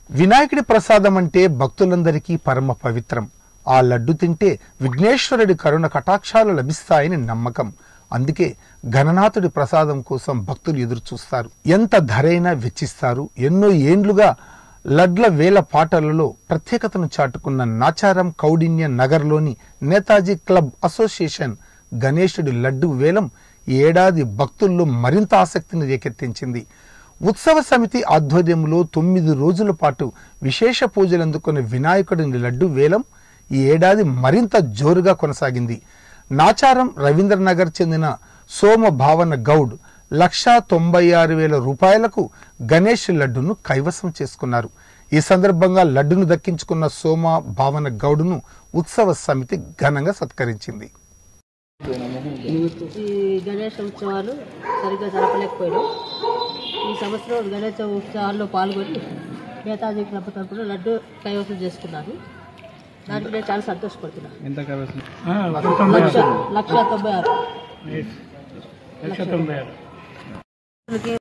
వినాయకుడి ప్రసాదం అంటే భక్తులందరికీ పరమ పవిత్రం ఆ లడ్డు తింటే విఘ్నేశ్వరుడి కరుణ కటాక్షాలు లభిస్తాయని నమ్మకం అందుకే గణనాథుడి ప్రసాదం కోసం భక్తులు ఎదురు చూస్తారు ఎంత ధరైనా వెచ్చిస్తారు ఎన్నో ఏండ్లుగా లడ్ల వేల పాటలలో ప్రత్యేకతను చాటుకున్న నాచారం కౌడిన్య నగర్లోని నేతాజీ క్లబ్ అసోసియేషన్ గణేశుడి లడ్డు వేలం ఈ ఏడాది భక్తుల్లో మరింత ఆసక్తిని రేకెత్తించింది ఉత్సవ సమితి ఆధ్వర్యంలో తొమ్మిది రోజుల పాటు విశేష పూజలు అందుకున్న వినాయకుడిని లడ్డు వేలం ఈ ఏడాది మరింత జోరుగా కొనసాగింది నాచారం రవీంద్రనగర్ చెందిన సోమ భావన గౌడ్ లక్షా తొంభై ఆరు వేల రూపాయలకు గణేష్ లడ్డును కైవసం చేసుకున్నారు ఈ సందర్భంగా లడ్డును దక్కించుకున్న సోమ భావన గౌడ్ను ఉత్సవ సమితి ఘనంగా సత్కరించింది ఈ గణేష ఉత్సవాలు సరిగ్గా జరపలేకపోయాం ఈ సంవత్సరం గణేష ఉత్సవాల్లో పాల్గొని నేతాజీ క్లబ్ తరపున లడ్డు కైవసం చేసుకున్నాను దానికి నేను చాలా సంతోషపడుతున్నాను ఎంత కావాల్సింది లక్ష లక్ష తొంభై ఆరు లక్ష తొంభై ఆరు లక్ష